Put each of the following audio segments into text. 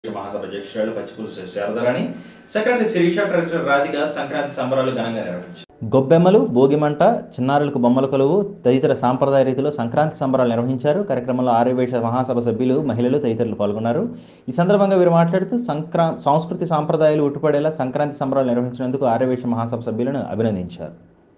మహాసభ అధ్యక్షురాలు Pachipulusu Sharadarani secretary Sirisha director Radhika Sankranti సంబరాలు ఘనంగా నిర్వహించారు గొబ్బెమ్మలు భోగిమంట చిన్నారులకు బొమ్మల కొలువు తదితర సాంప్రదాయ రీతిలో సంక్రాంతి సంబరాలు నిర్వహించారు కార్యక్రమంలో ఆర్యవేశ మహాసభ సభ్యులు మహిళలు తదితరులు పాల్గొన్నారు ఈ సందర్భంగా వీరు మాట్లాడుతూ సంక్రా సంస్కృతి సాంప్రదాయాలు ఉట్టుపడేలా సంక్రాంతి సంబరాలు నిర్వహించినందుకు ఆర్యవేశ మహాసభ సభ్యులను అభినందించారు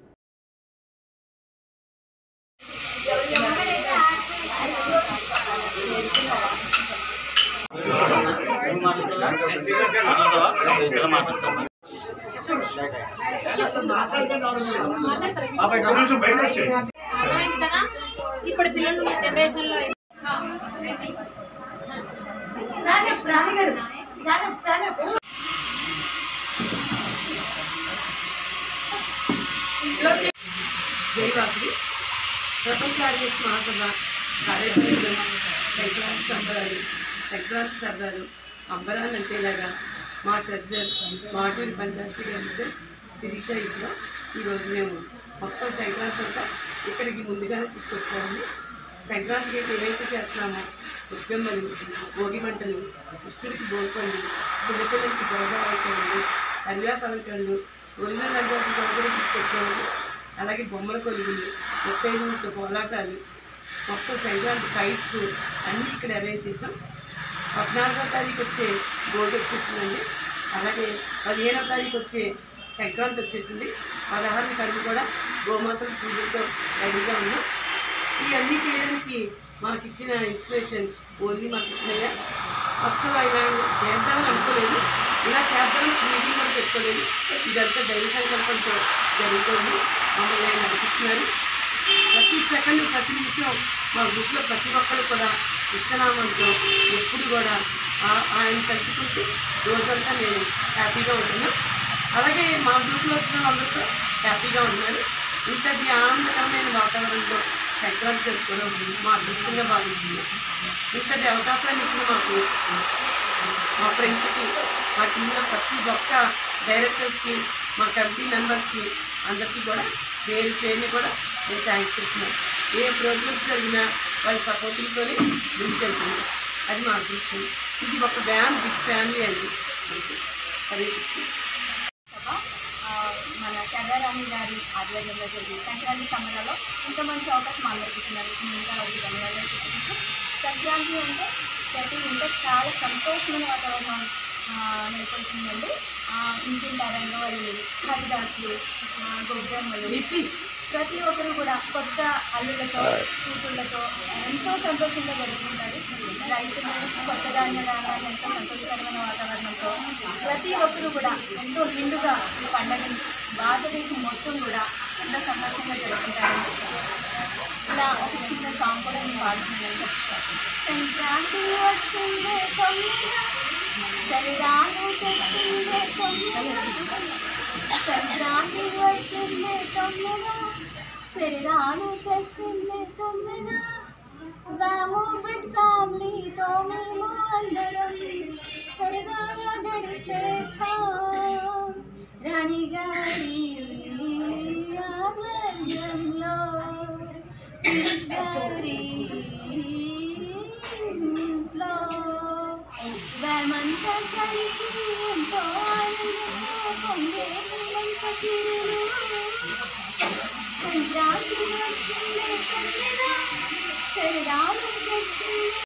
అర్థమైంది కదా ఇప్పుడు పిల్లలు జనరేషన్ లో జయవాసులు ప్రపంచ ఆర్యస్ మహాసభ కార్యక్రమం సంక్రాంతి సంబరాలు సంక్రాంతి సరదాలు అంబరాలు అంటేలాగా మా ట్రెజర్ మాటూరి పంచాక్షి గారి శిరీష ఇంట్లో ఈరోజు మేము మొత్తం సంక్రాంతి అంతా ఇక్కడికి ముందుగానే తీసుకొచ్చాము సంక్రాంతికి అయితే ఏవైతే చేస్తున్నామో ఉద్యమలు భోగి మంటలు కృష్ణుడికి బోల్పండి చిన్నపిల్లలకి గోదావరికలు హరివాస అలంకరణలు ఒరిజినల్ హరివాస కూడా తీసుకొచ్చాము అలాగే బొమ్మల కొలుగులు ముప్పై మూడు కోలాటాలు మొత్తం సంక్రాంతి కైట్స్ అన్నీ ఇక్కడ అరేంజ్ చేసాం పద్నాలుగో తారీఖు వచ్చే గోల్డ్ వచ్చేసిందండి అలాగే పదిహేనో తారీఖు వచ్చే సంక్రాంతి వచ్చేసింది పదహారు కడుపు కూడా గోమాతల పూజలతో రెడీగా ఉన్నాం ఇవన్నీ చేయడానికి మాకు ఇచ్చిన ఇన్స్పిరేషన్ ఓన్లీ మా కృష్ణయ్య అసలు ఇలా చేద్దామని అనుకోలేదు ఇలా చేద్దామని మీటింగ్ కూడా పెట్టుకోలేదు ఇదంతా దైవ సంకల్పంతో జరుగుతుంది మమ్మల్ని ఆయన నడిపిస్తున్నారు ప్రతి సెకండ్ ప్రతి నిమిషం మా గ్రూప్లో ప్రతి ఒక్కరు కూడా ఇష్టనామంతో ఎప్పుడు కూడా ఆ- ఆయన తలుచుకుంటూ రోజంతా నేను హ్యాపీగా ఉంటున్నాను అలాగే మా గ్రూప్లో వచ్చిన వాళ్ళందరూ హ్యాపీగా ఉన్నారు ఇంతటి ఆనందకరమైన వాతావరణంలో సంక్రాంతి జరుపుకోవడం మా అదృష్టంగా భావిస్తున్నాం ఇంతటి అవకాశాన్ని ఇచ్చిన మాకు మా ఫ్రెండ్స్కి మా టీంలో ప్రతి ఒక్క డైరెక్టర్స్కి మా కమిటీ మెంబర్స్కి అందరికీ కూడా పేరు పేరుని కూడా నేను థ్యాంక్స్ చెప్తున్నాను ఏ ప్రోగ్రామ్స్ జరిగినా వాళ్ళ సపోర్టింగ్తోనే ముందుకెళ్తుంది అది మా అదృష్టం ఇది ఒక బ్యాన్ బిగ్ ఫ్యామిలీ అండి అంతే హరే కృష్ణ సభ ఆ, మన చంద్రరాణి గారి ఆధ్వర్యంలో జరిగే సంక్రాంతి సంబరాల్లో ఇంత మంచి అవకాశం అందరికి ఇచ్చినందుకు ముందుగా వారికి ధన్యవాదాలు చెప్తున్నాను సంక్రాంతి అంటే ప్రతి ఇంట్లో చాలా సంతోషమైన వాతావరణం ఆ, నెలకొల్తుందండి ఆ, ఇంటింటి రంగవల్లి హరిదాసులు ఆ, గొబ్బెమ్మలు ప్రతి ఒక్కరు కూడా కొత్త అల్లులతో కూతుళ్ళతో ఎంతో సంతోషంగా జరుపుకుంటారు రైతులు కొత్త ధాన్య రాగానే ఎంతో సంతోషకరమైన వాతావరణంతో ప్రతి ఒక్కరు కూడా ఎంతో నిండుగా ఈ పండుగని భారతదేశం మొత్తం కూడా ఎంతో సంతోషంగా జరుపుకుంటారు ఇలా ఒక చిన్న సాంగ్ కూడా నేను పాడుతున్నాను సంక్రాంతి వచ్చిందే తొమ్మిది సరిరాను తెచ్చిందే తొమ్మిది సంక్రాంతి వచ్చిందే తొమ్మిది సరిరాను తెచ్చిందే తొమ్మిది రాము బిడ్ ఫ్యామిలీతో మేము అందరం సరదాగా గడిపేస్తాం రాణి గారి ఆధ్వర్యంలో శిరీష్ గారి ఇంట్లో వేమంతా కలిసి ఎంతో ఆనందంగా పొంగే పిల్లంత తీరులు సంక్రాంతి వచ్చిందే కన్నెరా సరిరాను తెచ్చిందే